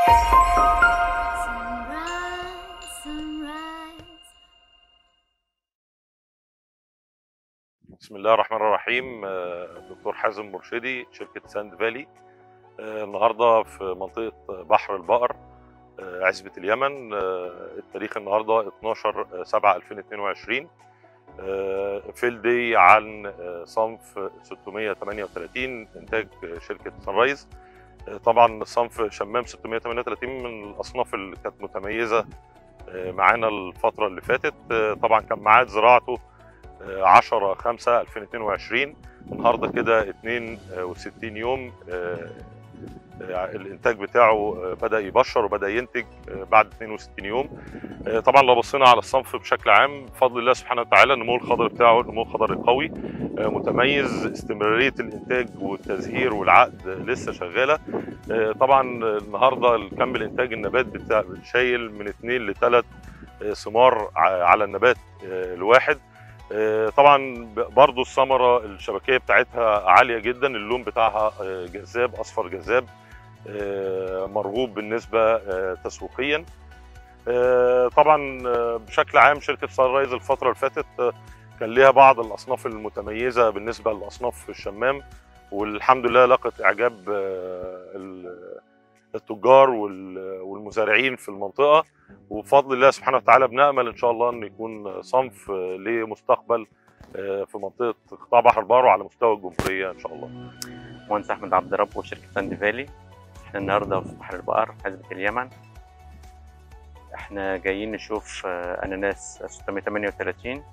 Sunrise, sunrise. بسم الله الرحمن الرحيم آه، دكتور حازم مرشدي شركة ساند فالي آه، النهارده في منطقة بحر البقر آه، عزبة اليمن آه، التاريخ النهارده 12 7 2022 آه، فيل دي عن آه، صنف 638 انتاج شركة سان رايز آه، طبعا صنف شمام 638 من الاصناف اللي كانت متميزة آه، معانا الفترة اللي فاتت آه، طبعا كان ميعاد زراعته 10 5 2022 النهارده كده 62 يوم آه، آه، الانتاج بتاعه آه، بدا يبشر وبدا ينتج آه، بعد 62 يوم آه، طبعا لو بصينا على الصنف بشكل عام بفضل الله سبحانه وتعالى النمو الخضري بتاعه نمو خضري قوي آه، متميز استمراريه الانتاج والتزهير والعقد لسه شغاله آه، طبعا النهارده الكم الانتاج النبات بتاع شايل من 2 ل 3 ثمار ع- على النبات آه، الواحد آه، طبعا ب- برضو الثمره الشبكيه بتاعتها عاليه جدا اللون بتاعها آه، جذاب اصفر جذاب آه، مرغوب بالنسبه آه، تسويقيا آه، طبعا آه، بشكل عام شركه سان رايز الفتره اللي فاتت آه، كان ليها بعض الاصناف المتميزه بالنسبه للاصناف الشمام والحمد لله لقت اعجاب آه، ال- التجار وال- والمزارعين في المنطقه وبفضل الله سبحانه وتعالى بنامل ان شاء الله ان يكون صنف آه، لمستقبل آه، في منطقه قطاع بحر البحر وعلى مستوى الجمهوريه ان شاء الله. مهندس احمد عبد رب وشركه ساند فالي احنا النهارده في بحر البقر حزبة اليمن احنا جايين نشوف آه، اناناس 638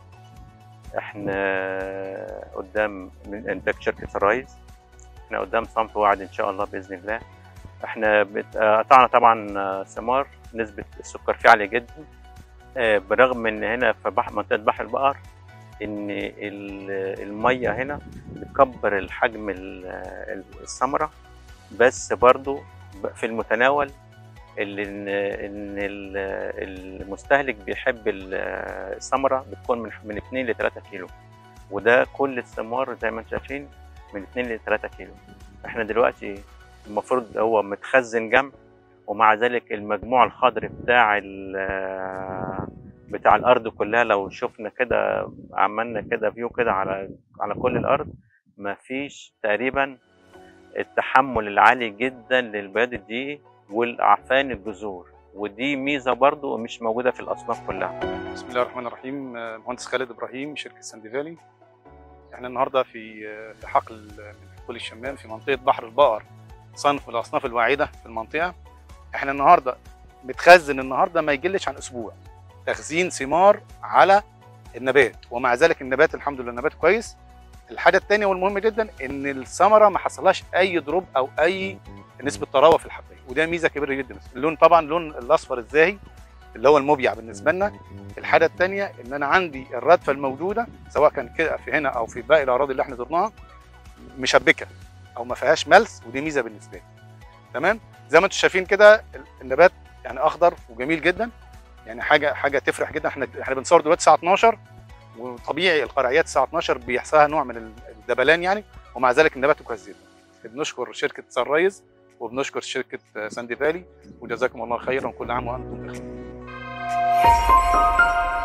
احنا قدام من انتاج شركه الرايز احنا قدام صنف واعد ان شاء الله باذن الله احنا بت- آه، قطعنا طبعا آه، ثمار نسبه السكر فيه عاليه جدا آه، برغم ان هنا في بحر منطقه بحر البقر ان ال- الميه هنا بتكبر الحجم ال- ال- الثمره بس برضو ب- في المتناول اللي ان ان ال- المستهلك بيحب ال- الثمره بتكون من من 2 ل 3 كيلو وده كل الثمار زي ما انتم شايفين من 2 ل 3 كيلو احنا دلوقتي المفروض هو متخزن جنب ومع ذلك المجموع الخضري بتاع ال- بتاع الارض كلها لو شفنا كده عملنا كده فيو كده على على كل الارض مفيش تقريبا التحمل العالي جدا للبياض الدقيقي والاعفان الجذور ودي ميزه برضو مش موجوده في الاصناف كلها بسم الله الرحمن الرحيم آه، مهندس خالد ابراهيم شركه ساندي فالي احنا النهارده في آه، في حقل من حقول الشمام في منطقه بحر البقر صنف من الاصناف الواعده في المنطقه احنا النهارده متخزن النهارده ما يقلش عن اسبوع تخزين ثمار على النبات ومع ذلك النبات الحمد لله النبات كويس الحاجه الثانيه والمهمه جدا ان الثمره ما حصلهاش اي دروب او اي نسبه طراوه في الحبايه وده ميزه كبيره جدا اللون طبعا لون الاصفر الزاهي اللي هو المبيع بالنسبه لنا الحاجه الثانيه ان انا عندي الردفه الموجوده سواء كان كده في هنا او في باقي الاراضي اللي احنا زرناها مشبكه او ما فيهاش ملس ودي ميزه بالنسبه لي تمام زي ما انتم شايفين كده النبات يعني اخضر وجميل جدا يعني حاجه حاجه تفرح جدا احنا احنا بنصور دلوقتي الساعه 12 وطبيعي القرعيات الساعه 12 بيحصلها نوع من الدبلان يعني ومع ذلك النبات كويس جدا بنشكر شركه سان رايز وبنشكر شركه ساندي فالي وجزاكم الله خيرا وكل عام وانتم بخير